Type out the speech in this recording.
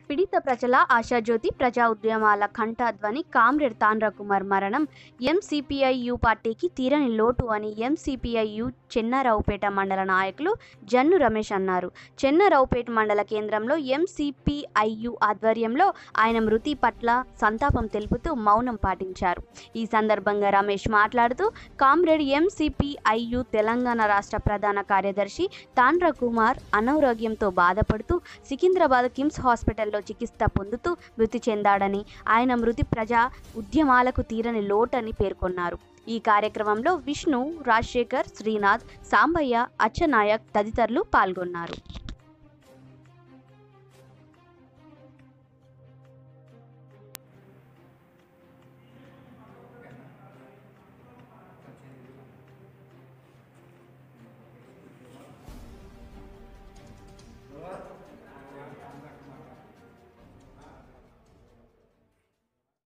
పీడిత ప్రజల ఆశాజ్యోతి ప్రజా ఉద్యమాల కంఠధ్వని కామ్రేడ్ తాండ్రకుమార్ మరణం ఎంసీపీఐయు పార్టీకి తీరని లోటు అని ఎంసీపీఐయు చెన్నారావుపేట మండల నాయకులు జన్ను రమేష్ అన్నారు చెన్నారావుపేట మండల కేంద్రంలో ఎంసీపీఐయు ఆధ్వర్యంలో ఆయన మృతి పట్ల సంతాపం తెలుపుతూ మౌనం పాటించారు ఈ సందర్భంగా రమేష్ మాట్లాడుతూ కామ్రేడ్ ఎంసీపీఐయు తెలంగాణ రాష్ట్ర ప్రధాన కార్యదర్శి తాండ్రకుమార్ అనారోగ్యంతో బాధపడుతూ సికింద్రాబాద్ కిమ్స్ హాస్పిటల్లో చికిత్స పొందుతూ మృతి చెందాడని ఆయన మృతి ప్రజా ఉద్యమాలకు తీరని లోటని పేర్కొన్నారు ఈ కార్యక్రమంలో విష్ణు రాజశేఖర్ శ్రీనాథ్ సాంబయ్య అచ్చనాయక్ తదితరులు పాల్గొన్నారు